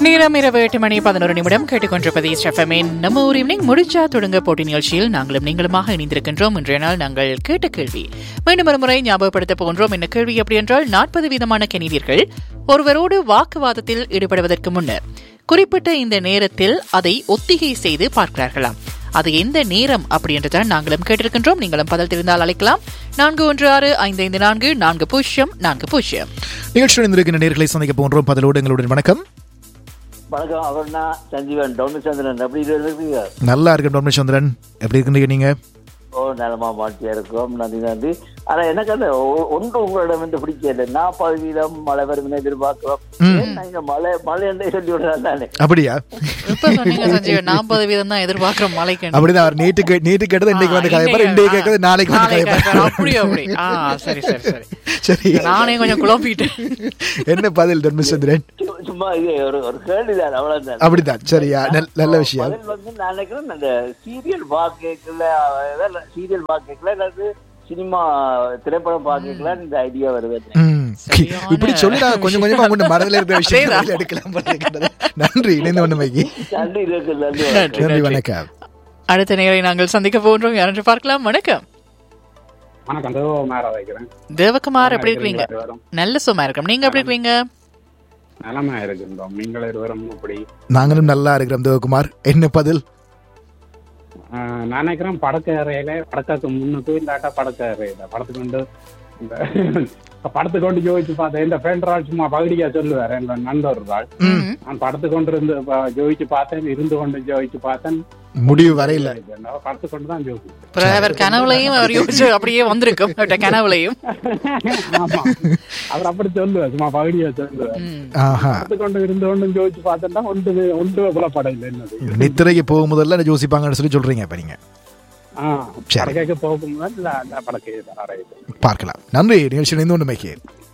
நேரம் இரவு எட்டு மணி பதினோரு நிமிடம் கேட்டுக்கொண்டிருப்பது எஃப்எம்ஏ நம்ம ஊர் ஈவினிங் முடிச்சா தொடங்க போட்டி நிகழ்ச்சியில் நாங்களும் நீங்களுமாக இணைந்திருக்கின்றோம் இன்றைய நாள் நாங்கள் கேட்ட கேள்வி மீண்டும் ஒரு முறை ஞாபகப்படுத்த போகின்றோம் என்ன கேள்வி அப்படி என்றால் நாற்பது வீதமான கெனடியர்கள் ஒருவரோடு வாக்குவாதத்தில் ஈடுபடுவதற்கு முன்னர் குறிப்பிட்ட இந்த நேரத்தில் அதை ஒத்திகை செய்து பார்க்கிறார்களாம் அது எந்த நேரம் அப்படி என்றுதான் நாங்களும் கேட்டிருக்கின்றோம் நீங்களும் பதில் தெரிந்தால் அழைக்கலாம் நான்கு ஒன்று ஆறு ஐந்து ஐந்து நான்கு நான்கு பூஜ்ஜியம் நான்கு பூஜ்ஜியம் நிகழ்ச்சியுடன் இருக்கின்ற நேர்களை சந்திக்க போன்றோம் பதிலோடு எங்களுடன் வணக்கம் வணக்கம் அவர்னா சஞ்சீவன் டவுன் சந்திரன் எப்படி இருக்கீங்க நல்லா இருக்கேன் டொமினி சந்திரன் எப்படி இருக்கீங்க நீங்க ஓ நலமா மாட்டியா இருக்கோம் நன்றி நன்றி ஆனா எனக்கு அந்த ஒ- ஒன்று உங்களிடம் வந்து பிடிக்கல நாற்பது வீதம் மழை வரும் எதிர்பார்க்கிறோம் ஏன் நீங்க மழை மழை என்றே சொல்லி விடுறாங்க தானே அப்படியா இப்ப சொன்னீங்க சஞ்சீவ் நாற்பது வீதம் தான் எதிர்பார்க்கிறோம் மலைக்கு அப்படிதான் அவர் நேற்று கே- நேற்று கேட்டது இன்னைக்கு வந்து கதைப்பார் இன்றைக்கு கேட்கறது நாளைக்கு வந்து நாளைக்கு கதைப்பார் கேட்பாரு. அப்படி அப்படி ஆ சரி சரி சரி சரி நானே கொஞ்சம் குழம்பிட்டேன் என்ன பதில் டொமினி சந்திரன் சு- சும்மா இது ஒரு ஒரு கேள்விதான் அவ்வளவுதான் அப்படிதான் சரியா நல்- நல்ல விஷயம் பதில் வந்து நான் நினைக்கிறேன் அந்த சீரியல் பார்க்கல சீரியல் பார்க்கல அல்லது சினிமா திரைப்படம் பார்க்கல இந்த ஐடியா வருது ம். சரியான- இப்படி சொல்லி நான் கொஞ்சம் கொஞ்சமா உங்க மனதில் இருக்கிற விஷயம் அதேதான். வெளில எடுக்கலாம் போல இருக்கிறது. நன்றி இணைந்து ஒண்ணுமைக்கு நன்றி இருக்கு நன்றி நன்றி. நன்றி வணக்கம் அடுத்த நேரை நாங்கள் சந்திக்க போன்றோம் யாரென்று பார்க்கலாம் வணக்கம் வணக்கம் தேவ மேல வைக்கிறேன் தேவகுமார் எப்படி இருக்கிறீங்க இருவரும் நல்ல சும்மா இருக்கோம் நீங்க எப்படி இருக்கீங்க நலமா இருக்கின்றோம் நீங்கள் இருவரும் இப்படி நாங்களும் நல்லா இருக்கிறோம் தேவகுமார் என்ன பதில் ஆஹ், நான் நினைக்கிறேன் படக்க அறையில படக்காக்கு முன்னுக்கு இல்லாட்டா படக்க அறையில படத்துக்கு வந்து இந்த படத்துக்கு கொண்டு ஜோதிச்சு பார்த்தேன் இந்த ஃப்ரெண்ட் சும்மா பகுதியா சொல்லுவார் என் நண்பர் ஒரு ஆள் ம். நான் படத்துக்கு கொண்டு இருந்து ப- ஜோதிச்சு பார்த்தேன் இருந்து கொண்டு ஜோதிச்சு பார்த்தேன் முடிவு வரையில படத்துக்கு கொண்டு தான் ஜோதிச்சு அப்புறம் அவர் கனவுலையும் அவர் யோசிச்சு அப்படியே வந்திருக்கும் அவர்ட்ட கனவுலையும் ஆமா அவர் அப்படி சொல்லுவார் சும்மா பகுதியா சொல்லுவார் ம். ஆஹா படத்துக்கு கொண்டு இருந்து கொண்டு ஜோதிச்சு பார்த்தேன்னா ஒன்று ஒன்று புலப்படம் இல்லை என்னது நித்திரைக்கு போகும் முதல்ல யோசிப்பாங்கன்னு சொல்லி சொல்றீங்க இப்ப நீங்க ஆ சரி. படக்கைக்கு போகும்போது இல்ல அந்த படக்கை அறையுது பார்க்கலாம் நன்றி நிகழ்ச்சி இணைந்து ஒன்றுமைக்கு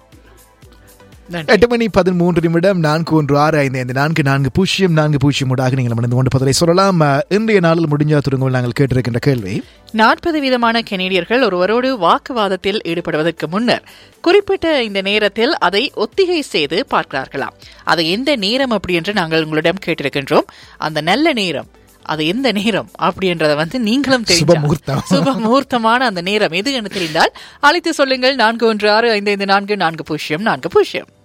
நன்றி. எட்டு மணி பதிமூன்று நிமிடம் நான்கு ஒன்று ஆறு ஐந்து ஐந்து நான்கு நான்கு பூஜ்ஜியம் நான்கு பூஜ்ஜியம் ஊடாக நீங்கள் மணந்து கொண்டு பதிலை சொல்லலாம் அஹ், இன்றைய நாளில் முடிஞ்சா துருங்கள் நாங்கள் கேட்டிருக்கின்ற கேள்வி நாற்பது வீதமான கெனடியர்கள் ஒருவரோடு வாக்குவாதத்தில் ஈடுபடுவதற்கு முன்னர் குறிப்பிட்ட இந்த நேரத்தில் அதை ஒத்திகை செய்து பார்க்கிறார்களாம் அது எந்த நேரம் அப்படி என்று நாங்கள் உங்களிடம் கேட்டிருக்கின்றோம் அந்த நல்ல நேரம் அது எந்த நேரம் அப்படின்றத வந்து நீங்களும் தெரிஞ்சா- சுப முகூர்த்தம். சுப முகூர்த்தமான அந்த நேரம் எது என்று தெரிந்தால் அழைத்து சொல்லுங்கள் நான்கு ஒன்று ஆறு ஐந்து ஐந்து நான்கு நான்கு பூஜ்ஜியம் நான்கு பூஜ்ஜியம்